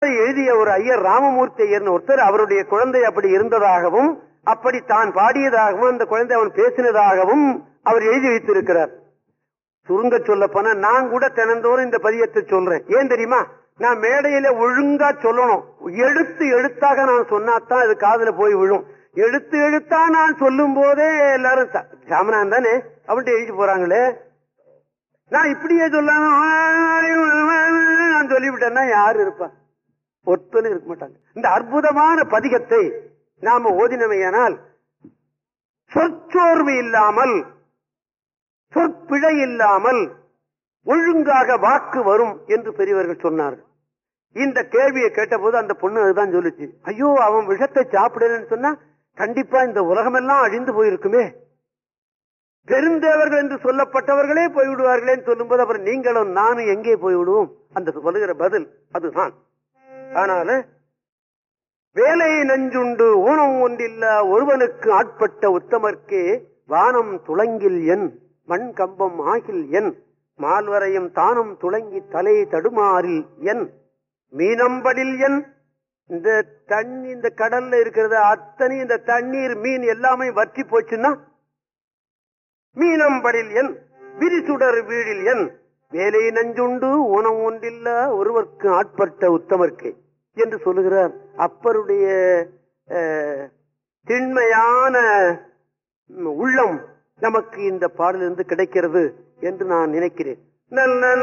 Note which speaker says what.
Speaker 1: பாடலை எழுதிய ஒரு ஐயர் ராமமூர்த்தி ஐயர்னு ஒருத்தர் அவருடைய குழந்தை அப்படி இருந்ததாகவும் அப்படி தான் பாடியதாகவும் அந்த குழந்தை அவன் பேசினதாகவும் அவர் எழுதி வைத்திருக்கிறார் சுருங்க சொல்ல போனா நான் கூட தினந்தோறும் இந்த பதியத்தை சொல்றேன் ஏன் தெரியுமா நான் மேடையில ஒழுங்கா சொல்லணும் எழுத்து எழுத்தாக நான் சொன்னாதான் அது காதுல போய் விழும் எழுத்து எழுத்தா நான் சொல்லும் போதே எல்லாரும் ச- சாமனான் தானே அவன்கிட்ட எழுதி போறாங்களே நான் இப்படியே சொல்லாம நான் சொல்லிவிட்டேன்னா யாரு இருப்பா ஒருத்தனும் இருக்க மாட்டாங்க இந்த அற்புதமான பதிகத்தை நாம ஓதினமையானால் சொற்சோர்வு இல்லாமல் சொற்பிழை இல்லாமல் ஒழுங்காக வாக்கு வரும் என்று பெரியவர்கள் சொன்னார்கள் இந்த கேள்வியை கேட்டபோது அந்த பொண்ணு அதுதான் சொல்லுச்சு ஐயோ அவன் விஷத்தை சாப்பிடலன்னு சொன்னா கண்டிப்பா இந்த உலகமெல்லாம் அழிந்து போயிருக்குமே பெருந்தேவர்கள் என்று சொல்லப்பட்டவர்களே போய்விடுவார்களேன்னு சொல்லும்போது அப்புறம் நீங்களும் நானும் எங்கே போய்விடுவோம் அந்த சொல்லுகிற பதில் அதுதான் ஆனால வேலை நஞ்சுண்டு ஊனம் ஒன்றில்ல ஒருவனுக்கு ஆட்பட்ட உத்தமர்க்கே வானம் துளங்கில் என் மண் கம்பம் ஆகில் என் மால்வரையும் தானும் துளங்கி தலை தடுமாறில் என் மீனம்படில் என் இந்த தண்ணி இந்த கடல்ல இருக்கிறது அத்தனை இந்த தண்ணீர் மீன் எல்லாமே வற்றி போச்சுன்னா மீனம்படில் என் விரிசுடர் வீழில் என் வேலை நஞ்சுண்டு ஊனம் ஒன்றில்ல ஒருவர்க்கு ஆட்பட்ட உத்தமர்க்கே என்று சொல்லுகிறார் அப்பருடைய அஹ், திண்மையான ம், உள்ளம் நமக்கு இந்த பாடலிருந்து கிடைக்கிறது என்று நான் நினைக்கிறேன் நல்ல